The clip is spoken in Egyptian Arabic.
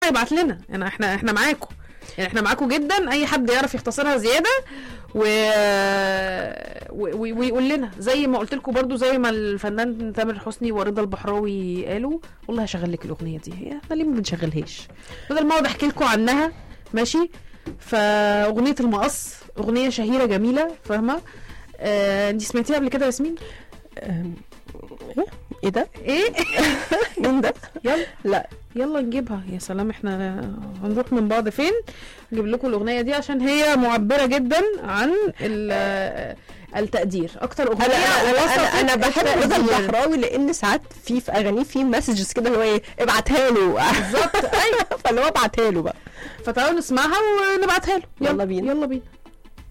يختصرنا يبعت لنا يعني احنا احنا معاكم يعني احنا معاكم جدا اي حد يعرف يختصرها زياده و... و... و... ويقول لنا زي ما قلت لكم برضو زي ما الفنان تامر حسني ورضا البحراوي قالوا والله هشغل لك الاغنيه دي هي احنا ليه ما بنشغلهاش بدل ما اقعد احكي لكم عنها ماشي فاغنيه المقص اغنيه شهيره جميله فاهمه آه، انت سمعتيها قبل كده يا ياسمين أم، ايه ايه ده ايه مين ده يلا لا يلا نجيبها يا سلام احنا هنروح من بعض فين نجيب لكم الاغنيه دي عشان هي معبره جدا عن ال- التقدير اكتر اغنيه انا انا وصفت انا, أنا بحب رضا التقدير. البحراوي لان ساعات في في اغانيه في مسجز كده اللي هو ايه ابعتها له بالظبط ايوه فاللي هو ابعتها له بقى فتعالوا نسمعها ونبعتها له يلا بينا. يلا بينا